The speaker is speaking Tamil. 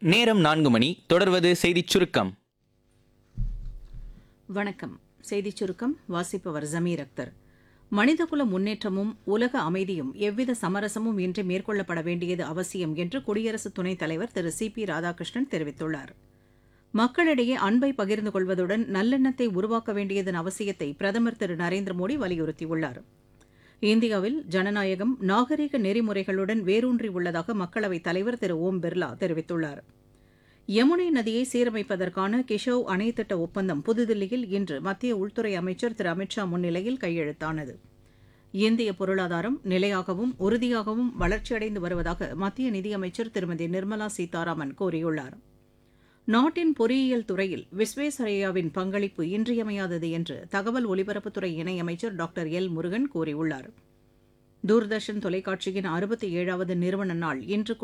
நேரம் நான்கு மணி தொடர்வது செய்திச் சுருக்கம் வணக்கம் செய்திச் சுருக்கம் வாசிப்பவர் ஜமீர் அக்தர் மனிதகுல முன்னேற்றமும் உலக அமைதியும் எவ்வித சமரசமும் இன்றி மேற்கொள்ளப்பட வேண்டியது அவசியம் என்று குடியரசு துணைத் தலைவர் திரு சி பி ராதாகிருஷ்ணன் தெரிவித்துள்ளார் மக்களிடையே அன்பை பகிர்ந்து கொள்வதுடன் நல்லெண்ணத்தை உருவாக்க வேண்டியதன் அவசியத்தை பிரதமர் திரு நரேந்திர மோடி வலியுறுத்தியுள்ளார் இந்தியாவில் ஜனநாயகம் நாகரிக நெறிமுறைகளுடன் வேரூன்றி உள்ளதாக மக்களவைத் தலைவர் திரு ஓம் பிர்லா தெரிவித்துள்ளார் யமுனை நதியை சீரமைப்பதற்கான கிஷோவ் அணை திட்ட ஒப்பந்தம் புதுதில்லியில் இன்று மத்திய உள்துறை அமைச்சர் திரு அமித்ஷா முன்னிலையில் கையெழுத்தானது இந்திய பொருளாதாரம் நிலையாகவும் உறுதியாகவும் வளர்ச்சியடைந்து வருவதாக மத்திய நிதியமைச்சர் திருமதி நிர்மலா சீதாராமன் கூறியுள்ளார் நாட்டின் பொறியியல் துறையில் விஸ்வேஸ்வரய்யாவின் பங்களிப்பு இன்றியமையாதது என்று தகவல் ஒலிபரப்புத்துறை இணையமைச்சர் டாக்டர் எல் முருகன் கூறியுள்ளார் தூர்தர்ஷன் தொலைக்காட்சியின் அறுபத்தி ஏழாவது நிறுவன நாள் இன்று